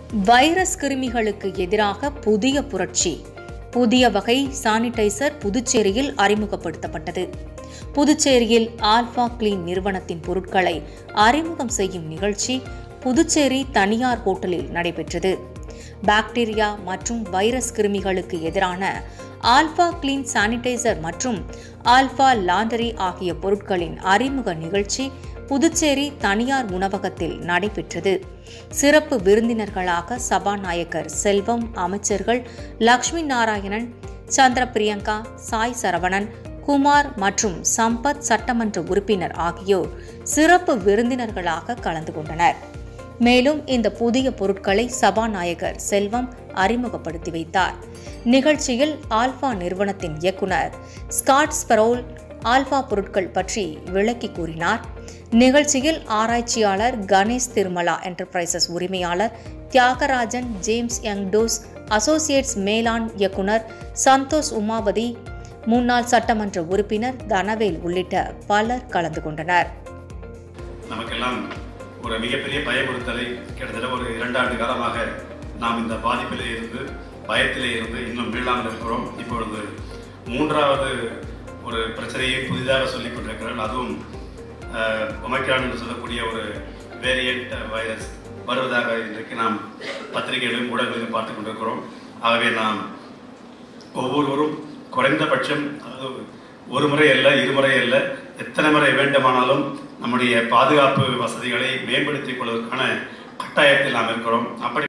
virus கிருமிகளுக்கு எதிராக புதிய புரட்சி புதிய வகை சானிடைசர் புதுச்சேரியில் அறிமுகப்படுத்தப்பட்டது புதுச்சேரியில் ஆல்பா கிளீன் நிறுவனத்தின் பொருட்களை அறிமுகம் செய்யும் நிகழ்ச்சி புதுச்சேரி தனியார் ஹோட்டலில் நடைபெற்றது பாக்டீரியா மற்றும் வைரஸ் கிருமிகளுக்கு எதிரான ஆல்பா கிளீன் சானிடைசர் மற்றும் ஆல்பா லாண்டரி ஆகிய பொருட்களின் அறிமுக நிகழ்ச்சி புதுச்சேரி தனியார் உணவகத்தில் நடைபெற்றது சிறப்பு விருந்தினர்களாக சபாநாயகர் செல்வம் அமைச்சர்கள் லக்ஷ்மி நாராயணன் சந்திர பிரியங்கா சாய் சரவணன் குமார் மற்றும் சம்பத் சட்டமன்ற உறுப்பினர் ஆகியோர் சிறப்பு விருந்தினர்களாக கலந்து கொண்டனர் மேலும் இந்த புதிய பொருட்களை சபாநாயகர் செல்வம் அறிமுகப்படுத்தி வைத்தார் நிகழ்ச்சியில் ஆல்பா நிறுவனத்தின் இயக்குனர் ஸ்காட் ஸ்பரோல் ஆல்பா பொருட்கள் பற்றி விளக்கி கூறினார் நிகழ்ச்சியில் ஆராய்ச்சியாளர் கணேஷ் திருமலா என்டர்பிரைசஸ் உரிமையாளர் தியாகராஜன் ஜேம்ஸ் யங்டோஸ் அசோசியேட்ஸ் மேலாண் இயக்குனர் சந்தோஷ் உமாபதி முன்னாள் சட்டமன்ற உறுப்பினர் தனவேல் உள்ளிட்ட பலர் கலந்து கொண்டனர் நமக்கெல்லாம் ஒரு மிகப்பெரிய பயமுறுத்தலை கிட்டத்தட்ட ஒரு இரண்டாண்டு காலமாக நாம் இந்த பாதிப்பிலே இருந்து பயத்திலே இருந்து இன்னும் மீளாமல் இருக்கிறோம் இப்பொழுது மூன்றாவது ஒரு பிரச்சனையை புதிதாக சொல்லிக் கொண்டிருக்கிறார்கள் அதுவும் ஒமைக்ரான் என்று சொல்லக்கூடிய ஒரு வேரியண்ட் வைரஸ் வருவதாக இன்றைக்கு நாம் பத்திரிகைகளிலும் ஊடகங்களிலும் பார்த்து கொண்டிருக்கிறோம் ஆகவே நாம் ஒவ்வொருவரும் குறைந்தபட்சம் அதாவது ஒரு முறை அல்ல இருமுறை அல்ல எத்தனை முறை வேண்டுமானாலும் நம்முடைய பாதுகாப்பு வசதிகளை மேம்படுத்திக் கொள்வதற்கான கட்டாயத்தில் நாம் இருக்கிறோம் அப்படி